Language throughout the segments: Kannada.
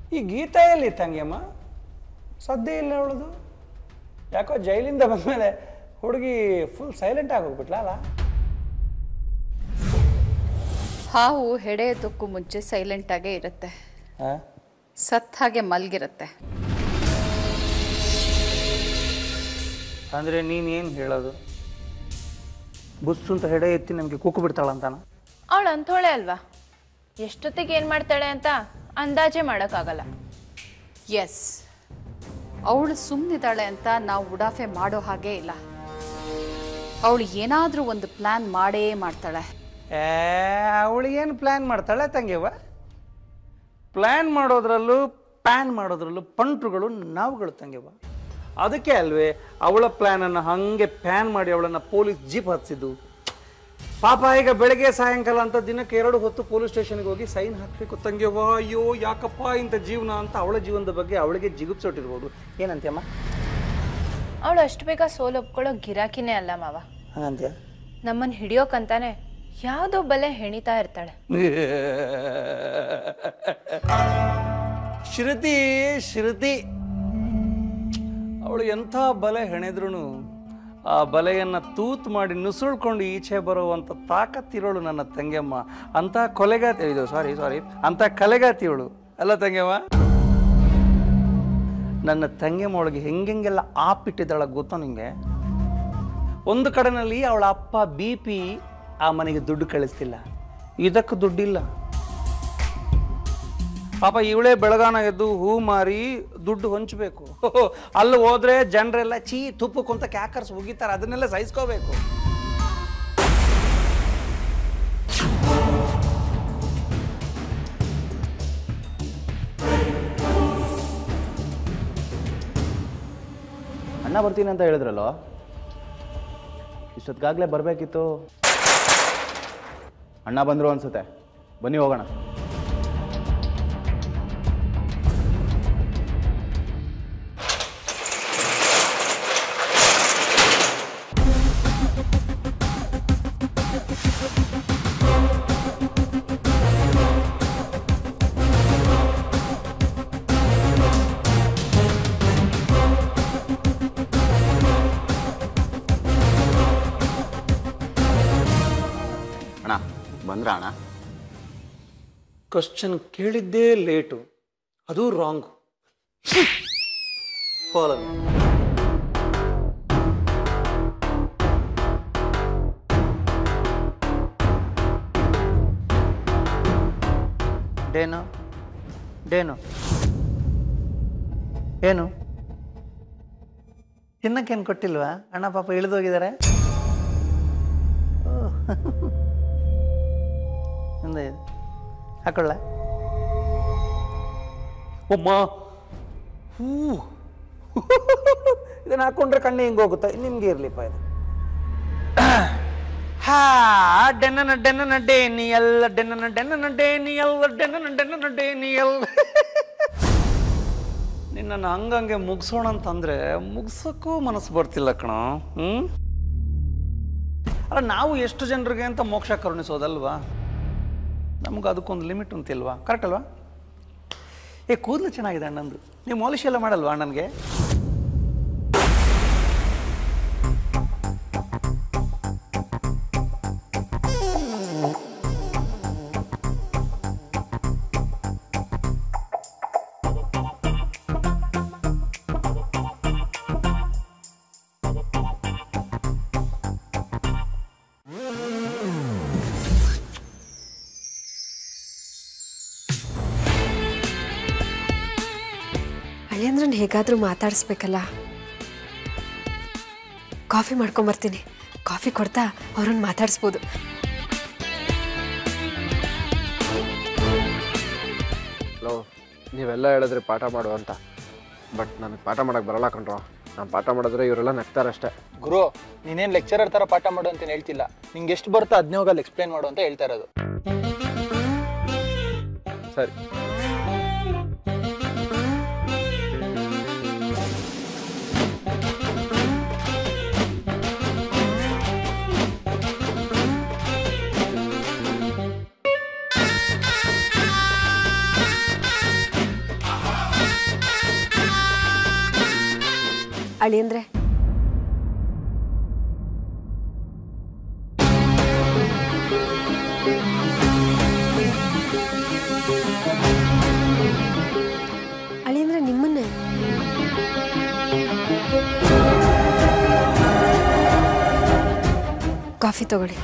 ಈ ಗೀತಾ ಎಲ್ಲಿ ತಂಗಿಯಮ್ಮ ಸದ್ಯ ಇಲ್ಲ ಅವಳದು ಯಾಕೋ ಜೈಲಿಂದ ಬಂದಮೇಲೆ ಹುಡುಗಿ ಫುಲ್ ಸೈಲೆಂಟ್ ಆಗೋಗ್ಬಿಟ್ಲ ಅಲ್ಲ ಹಾವು ಹೆಡೆ ಎತ್ತಕ್ಕೂ ಮುಂಚೆ ಸೈಲೆಂಟಾಗೇ ಇರುತ್ತೆ ಆ? ಸತ್ ಹಾಗೆ ಮಲ್ಗಿರುತ್ತೆ ಅಂದ್ರೆ ನೀನು ಏನು ಹೇಳೋದು ಬುಸ್ಸು ಅಂತ ಹೆಡೆ ಎತ್ತಿ ನಮಗೆ ಕೂಕು ಬಿಡ್ತಾಳಂತಾನ ಅವಳು ಅಂಥೋಳೆ ಅಲ್ವಾ ಎಷ್ಟೊತ್ತಿಗೆ ಏನು ಮಾಡ್ತಾಳೆ ಅಂತ ಅಂದಾಜೆ ಮಾಡೋಕ್ಕಾಗಲ್ಲ ಎಸ್ ಅವಳು ಸುಮ್ಮನಿದ್ದಾಳೆ ಅಂತ ನಾವು ಉಡಾಫೆ ಮಾಡೋ ಹಾಗೆ ಇಲ್ಲ ಅವಳು ಏನಾದರೂ ಒಂದು ಪ್ಲ್ಯಾನ್ ಮಾಡೇ ಮಾಡ್ತಾಳೆ ಏ ಅವಳು ಏನು ಪ್ಲ್ಯಾನ್ ಮಾಡ್ತಾಳೆ ತಂಗಿಯವ್ವ ಪ್ಲ್ಯಾನ್ ಮಾಡೋದ್ರಲ್ಲೂ ಪ್ಯಾನ್ ಮಾಡೋದ್ರಲ್ಲೂ ಪಂಟ್ರುಗಳು ನಾವುಗಳು ತಂಗಿಯವ್ವ ಅದಕ್ಕೆ ಅಲ್ವೇ ಅವಳ ಪ್ಲ್ಯಾನನ್ನು ಹಾಗೆ ಪ್ಯಾನ್ ಮಾಡಿ ಅವಳನ್ನು ಪೊಲೀಸ್ ಜೀಪ್ ಹತ್ತಿಸಿದ್ದು ಪಾಪ ಈಗ ಬೆಳಗ್ಗೆ ಸಾಯಂಕಾಲ ಅಂತ ದಿನಕ್ಕೆ ಎರಡು ಹೊತ್ತು ಪೊಲೀಸ್ ಸ್ಟೇಷನ್ಗೆ ಹೋಗಿ ಸೈನ್ ಹಾಕಬೇಕು ತಂಗಿಯವ್ವ ಅಯ್ಯೋ ಯಾಕಪ್ಪ ಇಂಥ ಜೀವನ ಅಂತ ಅವಳ ಜೀವನದ ಬಗ್ಗೆ ಅವಳಿಗೆ ಜಿಗುಪ್ಸೊಟ್ಟಿರ್ಬೋದು ಏನಂತ್ಯಮ್ಮ ಅವಳು ಅಷ್ಟು ಬೇಗ ಸೋಲು ಒಪ್ಕೊಳ್ಳೋ ಗಿರಾಕಿನೇ ಅಲ್ಲ ಮಾವ ಹಾಗಂತ್ಯ ನಮ್ಮನ್ನು ಹಿಡಿಯೋಕಂತಾನೆ ಯಾವುದೋ ಬಲೆ ಹೆಣಿತಾ ಇರ್ತಾಳೆ ಶ್ರುತಿ ಶ್ರುತಿ ಅವಳು ಎಂಥ ಬಲೆ ಹೆಣೆದ್ರೂ ಆ ಬಲೆಯನ್ನು ತೂತ್ ಮಾಡಿ ನುಸುಳ್ಕೊಂಡು ಈಚೆ ಬರುವಂಥ ತಾಕತ್ತಿರೋಳು ನನ್ನ ತಂಗಿಯಮ್ಮ ಅಂಥ ಕೊಲೆಗಾತಿ ಇದು ಸಾರಿ ಸಾರಿ ಅಂಥ ಕಲೆಗಾತಿಯವಳು ಅಲ್ಲ ತಂಗಿಯಮ್ಮ ನನ್ನ ತಂಗಿಯಮ್ಮ ಒಳಗೆ ಹೆಂಗೆಂಗೆಲ್ಲ ಆಪಿಟ್ಟಿದ್ದಾಳ ಗೊತ್ತೋ ನಿಂಗೆ ಒಂದು ಕಡೆನಲ್ಲಿ ಅವಳ ಅಪ್ಪ ಬಿ ಪಿ ಆ ಮನೆಗೆ ದುಡ್ಡು ಕಳಿಸ್ತಿಲ್ಲ ಇದಕ್ಕೆ ದುಡ್ಡಿಲ್ಲ ಪಾಪ ಇವಳೇ ಬೆಳಗಾನ ಎದ್ದು ಹೂ ಮಾರಿ ದುಡ್ಡು ಹೊಂಚಬೇಕು ಅಲ್ಲಿ ಹೋದ್ರೆ ಜನರೆಲ್ಲ ಚೀ ತುಪ್ಪಕ್ಕೆ ಅಂತ ಕ್ಯಾಕರ್ಸ್ ಮುಗಿತಾರೆ ಅದನ್ನೆಲ್ಲ ಸಹಿಸ್ಕೋಬೇಕು ಅಣ್ಣ ಬರ್ತೀನಿ ಅಂತ ಹೇಳಿದ್ರಲ್ಲೋ ಇಷ್ಟೊತ್ತಿಗಾಗಲೇ ಬರಬೇಕಿತ್ತು ಅಣ್ಣ ಬಂದರು ಅನ್ಸುತ್ತೆ ಬನ್ನಿ ಹೋಗೋಣ ಅಣ್ಣ ಬಂದ್ರ ಅಣ್ಣ ಕ್ವಶನ್ ಕೇಳಿದ್ದೇ ಲೇಟು ಅದು ರಾಂಗ್ ಫಾಲೋ ಡೇನು ಡೇನು ಏನು ತಿನ್ನಕ್ಕೇನು ಕೊಟ್ಟಿಲ್ವಾ ಅಣ್ಣ ಪಾಪ ಇಳಿದೋಗಿದ್ದಾರೆ ಮುಂದೆ ಇದೆ. ಹಾಕೊಳ್ಳ ಒಮ್ಮ ಹೂ ಇದನ್ನ ಹಾಕೊಂಡ್ರೆ ಕಣ್ಣು ಹಿಂಗೆ ಹೋಗುತ್ತೆ ನಿಮ್ಗೆ ಇರ್ಲಿಪ್ಪ ಇದು ಹಾ ಡೆನ್ನನ ಡೆನ್ನನ ಡೇನಿಯಲ್ ಡೆನ್ನನ ಡೆನ್ನನ ಡೇನಿಯಲ್ ಡೆನ್ನನ ಡೆನ್ನನ ಡೇನಿಯಲ್ ನಿನ್ನನ್ನು ಹಂಗಂಗೆ ಮುಗಿಸೋಣ ಅಂತಂದ್ರೆ ಮುಗ್ಸೋಕ್ಕೂ ಮನಸ್ಸು ಬರ್ತಿಲ್ಲ ಕಣ ಹ್ಮ್ ಅಲ್ಲ ನಾವು ಎಷ್ಟು ಜನರಿಗೆ ಅಂತ ಮೋಕ್ಷ ಕರುಣಿಸೋದಲ್ವಾ ನಮ್ಗೆ ಅದಕ್ಕೊಂದು ಲಿಮಿಟ್ ಅಂತಿಲ್ವಾ ಕರೆಕ್ಟ್ ಅಲ್ವಾ ಏ ಕೂದಲು ಚೆನ್ನಾಗಿದೆ ಅಣ್ಣಂದು ನೀವು ಮಾಲಿಶ್ ಎಲ್ಲ ಮಾಡಲ್ವಾ ಅಣ್ಣನಿಗೆ ಅಳಿಯಂದ್ರನ್ನ ಹೇಗಾದರೂ ಮಾತಾಡಿಸ್ಬೇಕಲ್ಲ ಕಾಫಿ ಮಾಡ್ಕೊಂಬರ್ತೀನಿ ಕಾಫಿ ಕೊಡ್ತಾ ಅವ್ರನ್ನ ಮಾತಾಡಿಸ್ಬೋದು ಹಲೋ ನೀವೆಲ್ಲ ಹೇಳಿದ್ರೆ ಪಾಠ ಮಾಡು ಅಂತ ಬಟ್ ನನಗೆ ಪಾಠ ಮಾಡಕ್ಕೆ ಬರಲ್ಲ ಕಣ್ರೋ ನಾನು ಪಾಠ ಮಾಡಿದ್ರೆ ಇವರೆಲ್ಲ ನಗ್ತಾರಷ್ಟೇ ಗುರು ನೀನೇನು ಲೆಕ್ಚರರ್ ಥರ ಪಾಠ ಮಾಡು ಅಂತ ಹೇಳ್ತಿಲ್ಲ ನಿಂಗೆ ಎಷ್ಟು ಬರುತ್ತೋ ಅದನ್ನೇ ಹೋಗಲ್ಲಿ ಎಕ್ಸ್ಪ್ಲೇನ್ ಮಾಡು ಅಂತ ಹೇಳ್ತಾ ಇರೋದು ಸರಿ ಅಳಿಯಂದ್ರೆ ಅಳಿಯಂದ್ರೆ ನಿಮ್ಮನ್ನೇ ಕಾಫಿ ತಗೊಳ್ಳಿ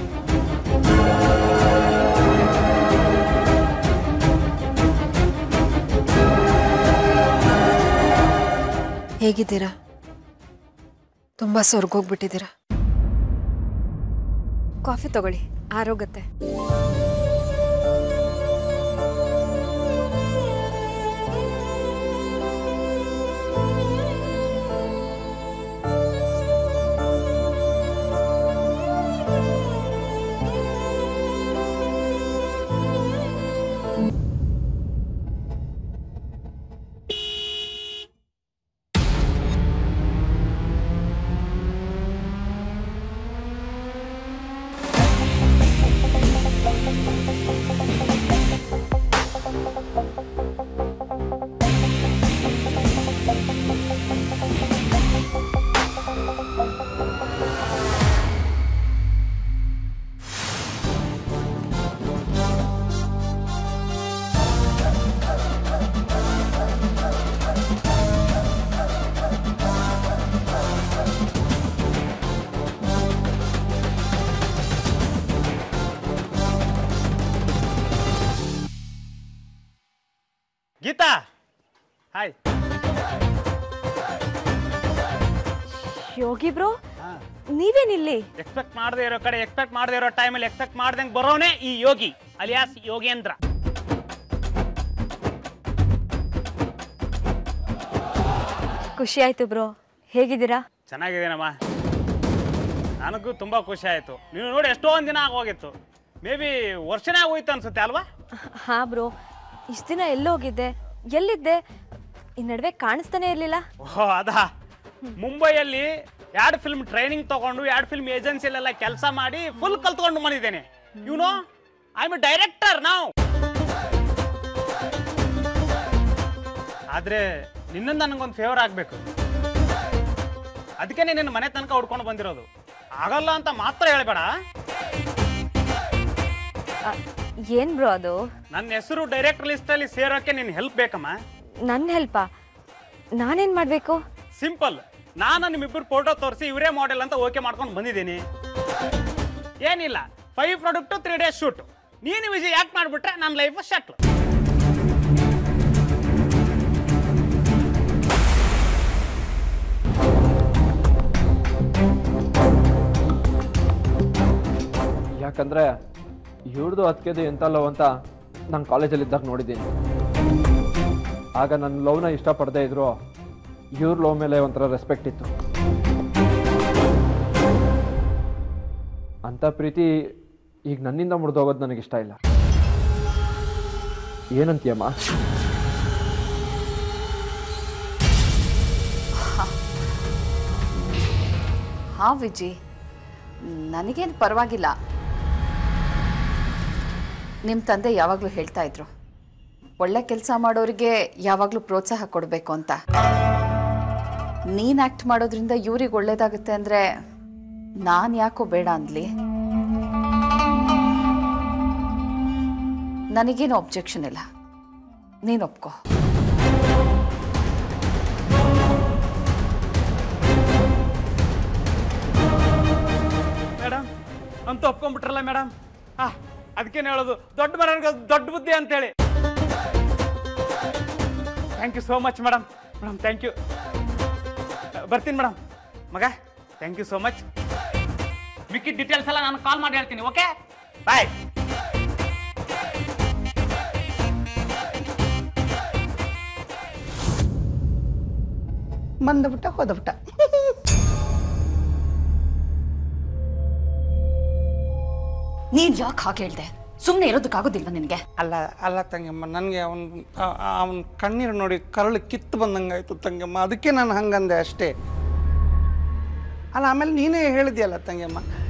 ಹೇಗಿದ್ದೀರಾ ತುಂಬ ಸ್ವರ್ಗೋಗ್ಬಿಟ್ಟಿದ್ದೀರಾ ಕಾಫಿ ತಗೊಳ್ಳಿ ಆರೋಗತ್ತೆ ಗೀತಾ ಹಾಯ್ ಯೋಗಿ ಬ್ರೋ ನೀವೇನಿಲ್ಲಿ ಎಕ್ಸ್ಪೆಕ್ಟ್ ಮಾಡದೇ ಇರೋ ಕಡೆ ಎಕ್ಸ್ಪೆಕ್ಟ್ ಮಾಡದೇ ಇರೋ ಟೈಮಲ್ಲಿ ಎಕ್ಸ್ಪೆಕ್ಟ್ ಮಾಡ್ದಂಗೆ ಬರೋನೇ ಈ ಯೋಗಿ ಅಲಿಯಾಸ್ ಯೋಗೇಂದ್ರ ಖುಷಿ ಆಯ್ತು ಬ್ರೋ ಹೇಗಿದ್ದೀರಾ ಚೆನ್ನಾಗಿದ್ದೀನಮ್ಮ ನನಗೂ ತುಂಬ ಖುಷಿ ಆಯಿತು ನೀವು ನೋಡಿ ಎಷ್ಟೊಂದು ದಿನ ಆಗೋಗಿತ್ತು ಮೇ ಬಿ ವರ್ಷನೇ ಆಗೋಯ್ತು ಅನ್ಸುತ್ತೆ ಅಲ್ವಾ ಹಾ ಬ್ರೋ ಇಷ್ಟು ದಿನ ಎಲ್ಲೋಗಿದ್ದೆ ಎಲ್ಲಿದ್ದೆ ಈ ನಡುವೆ ಕಾಣಿಸ್ತಾನೆ ಇರಲಿಲ್ಲ ಓಹ್ ಅದಾ ಮುಂಬೈಯಲ್ಲಿ ಎರಡು ಫಿಲ್ಮ್ ಟ್ರೈನಿಂಗ್ ತಗೊಂಡು ಎರಡು ಫಿಲ್ಮ್ ಏಜೆನ್ಸಿಲೆಲ್ಲ ಕೆಲಸ ಮಾಡಿ ಫುಲ್ ಕಲ್ತ್ಕೊಂಡು ಬಂದಿದ್ದೇನೆ you know I am director ನಾವು ಆದ್ರೆ ನಿನ್ನಿಂದ ನನಗೊಂದು ಫೇವರ್ ಆಗಬೇಕು ಅದಕ್ಕೆ ನಿನ್ನ ಮನೆ ತನಕ ಹುಡ್ಕೊಂಡು ಬಂದಿರೋದು ಆಗಲ್ಲ ಅಂತ ಮಾತ್ರ ಹೇಳ್ಬೇಡ ಆ, ಏನ್ ಬ್ರೋ ಅದು ನನ್ನ ಹೆಸರು ಡೈರೆಕ್ಟರ್ ಲಿಸ್ಟಲ್ಲಿ ಸೇರೋಕ್ಕೆ ನಿನ್ನ ಹೆಲ್ಪ್ ಬೇಕಮ್ಮ ನನ್ನ ಹೆಲ್ಪಾ ನಾನೇನ್ ಮಾಡ್ಬೇಕು ಸಿಂಪಲ್ ನಾನು ನಿಮ್ಮಿಬ್ಬರು ಫೋಟೋ ತೋರಿಸಿ ಇವರೇ ಮಾಡೆಲ್ ಅಂತ ಓಕೆ ಮಾಡ್ಕೊಂಡು ಬಂದಿದ್ದೀನಿ ಏನಿಲ್ಲ five product three days shoot ನೀನು ವಿಜಯ್ ಯಾಕೆ ಮಾಡಿಬಿಟ್ರೆ ನನ್ನ ಲೈಫ್ ಶಟ್ಲ್ ಯಾಕಂದರೆ ಇವ್ರದ್ದು ಅದಕ್ಕೆದು ಎಂಥ ಲವ್ ಅಂತ ನಾನು ಕಾಲೇಜಲ್ಲಿ ಇದ್ದಾಗ ನೋಡಿದ್ದೀನಿ ಆಗ ನನ್ನ ಲವ್ನ ಇಷ್ಟಪಡದೇ ಇದ್ರು ಇವ್ರ ಲವ್ ಮೇಲೆ ಒಂಥರ ರೆಸ್ಪೆಕ್ಟ್ ಇತ್ತು ಅಂಥ ಪ್ರೀತಿ ಈಗ ನನ್ನಿಂದ ಮುರಿದೋಗೋದು ನನಗಿಷ್ಟ ಇಲ್ಲ ಏನಂತೀಯಮ್ಮ ಹಾ ವಿಜಿ ನನಗೇನು ಪರವಾಗಿಲ್ಲ ನಿಮ್ಮ ತಂದೆ ಯಾವಾಗಲೂ ಹೇಳ್ತಾ ಇದ್ರು ಒಳ್ಳೆ ಕೆಲಸ ಮಾಡೋರಿಗೆ ಯಾವಾಗಲೂ ಪ್ರೋತ್ಸಾಹ ಕೊಡಬೇಕು ಅಂತ ನೀನು ಆ್ಯಕ್ಟ್ ಮಾಡೋದ್ರಿಂದ ಇವ್ರಿಗೆ ಒಳ್ಳೇದಾಗುತ್ತೆ ಅಂದರೆ ನಾನು ಯಾಕೋ ಬೇಡ ಅಂದ್ಲಿ ನನಗೇನು ಒಬ್ಜೆಕ್ಷನ್ ಇಲ್ಲ ನೀನು ಒಪ್ಕೋ ಮೇಡಮ್ ಅಂತೂ ಒಪ್ಕೊಂಡ್ಬಿಟ್ರಲ್ಲ ಮೇಡಮ್ ಹಾ ಅದಕ್ಕೇನು ಹೇಳೋದು ದೊಡ್ಡ ಮರನಿಗೆ ದೊಡ್ಡ ಬುದ್ಧಿ ಅಂತೇಳಿ thank you so much madam madam thank you ಬರ್ತೀನಿ ಮೇಡಮ್ ಮಗ ಥ್ಯಾಂಕ್ ಯು ಸೋ ಮಚ್ ಮಿಕ್ಕಿದ ಡೀಟೇಲ್ಸ್ ಎಲ್ಲ ನಾನು ಕಾಲ್ ಮಾಡಿ ಹೇಳ್ತೀನಿ ಓಕೆ ಬಾಯ್ ಬಂದ್ಬಿಟ್ಟ ಹೋದ್ಬಿಟ್ಟ ನೀನು ಯಾಕೆ ಹಾಗೆ ಹೇಳ್ದೆ ಸುಮ್ಮನೆ ಇರೋದಕ್ಕಾಗೋದಿಲ್ವ ನಿನಗೆ ಅಲ್ಲ ಅಲ್ಲ ತಂಗಮ್ಮ ನನಗೆ ಅವನು ಅವನ ಕಣ್ಣೀರು ನೋಡಿ ಕರಳು ಕಿತ್ತು ಬಂದಂಗಾಯ್ತು ತಂಗಮ್ಮ ಅದಕ್ಕೆ ನಾನು ಹಂಗಂದೆ ಅಷ್ಟೇ ಅಲ್ಲ ಆಮೇಲೆ ನೀನೇ ಹೇಳಿದ್ಯಲ್ಲ ತಂಗಮ್ಮ